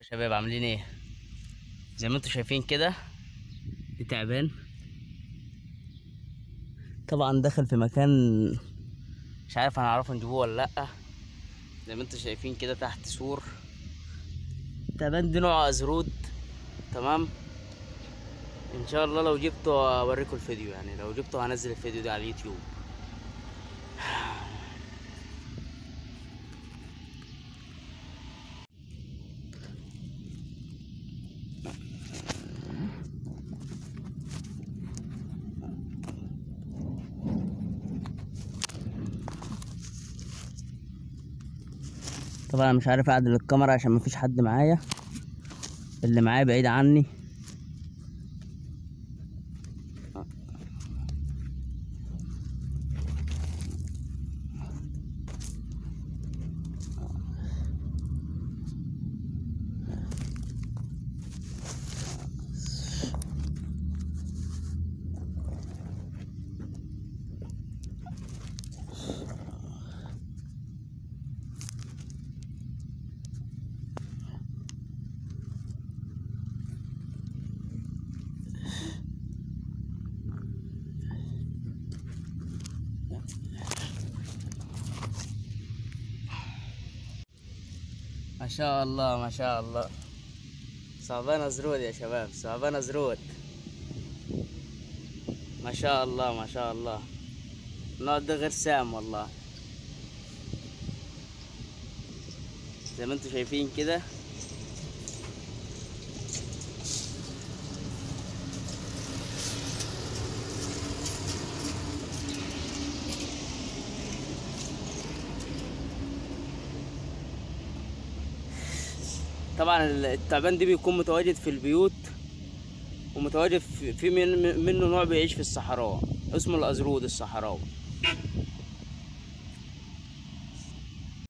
شباب عاملين ايه زي ما انتم شايفين كده دي تعبان طبعا دخل في مكان مش عارف هنعرف نجيبوه ولا لا زي ما انتم شايفين كده تحت سور التعبان دي نوع ازرود تمام ان شاء الله لو جبته اوريكم الفيديو يعني لو جبته هنزل الفيديو ده على اليوتيوب طبعا أنا مش عارف اعدل الكاميرا عشان مفيش حد معايا اللي معايا بعيد عني ما شاء الله ما شاء الله صعبان زرود يا شباب صعبان زرود ما شاء الله ما شاء الله النوع ده غير سام والله زي ما انتم شايفين كده طبعا التعبان دي بيكون متواجد في البيوت ومتواجد في في من منه نوع بيعيش في الصحراء اسمه الازرود الصحراوي